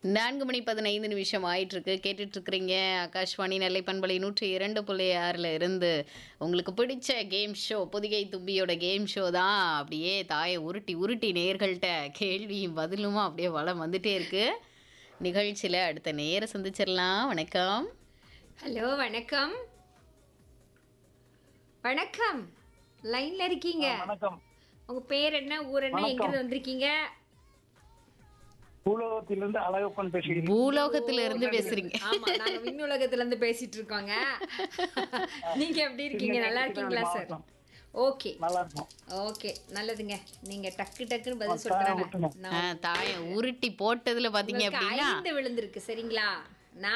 நான்கு மணி பதினைந்து நிமிஷம் ஆயிட்டு இருக்கு கேட்டுட்டு இருக்கிறீங்க ஆகாஷ்வாணி நெல்லை பண்பலை நூற்றி இரண்டு புள்ளி ஆறில் இருந்து உங்களுக்கு பிடிச்ச கேம் ஷோ புதிகை தும்பியோட கேம் ஷோ தான் அப்படியே தாயை உருட்டி உருட்டி நேர்கள்ட்ட கேள்வியும் பதிலுமா அப்படியே வளம் வந்துட்டே இருக்கு நிகழ்ச்சியில் அடுத்த நேர சந்திச்சிடலாம் வணக்கம் ஹலோ வணக்கம் வணக்கம் லைன்ல இருக்கீங்க வணக்கம் உங்க பேர் என்ன ஊர் என்ன எங்க இருந்து வந்திருக்கீங்க பூலோகத்திலிருந்து அழகப்பன் பேசுகிறேன் பூலோகத்துல இருந்து பேசுறீங்க ஆமா நாங்க விண்ணுலகத்துல இருந்து பேசிட்டு இருக்கோங்க நீங்க எப்படி இருக்கீங்க நல்லா இருக்கீங்களா சார் ஓகே நல்லா இருக்கும் ஓகே நல்லதுங்க நீங்க டக்கு டக்குன்னு பதில் விட்டுருங்க. சொல்றாங்க ஆ, தாயை உருட்டி போட்டதுல பாத்தீங்க உங்களுக்கு அப்படின்னா ஐந்து விழுந்திருக்கு சரிங்களா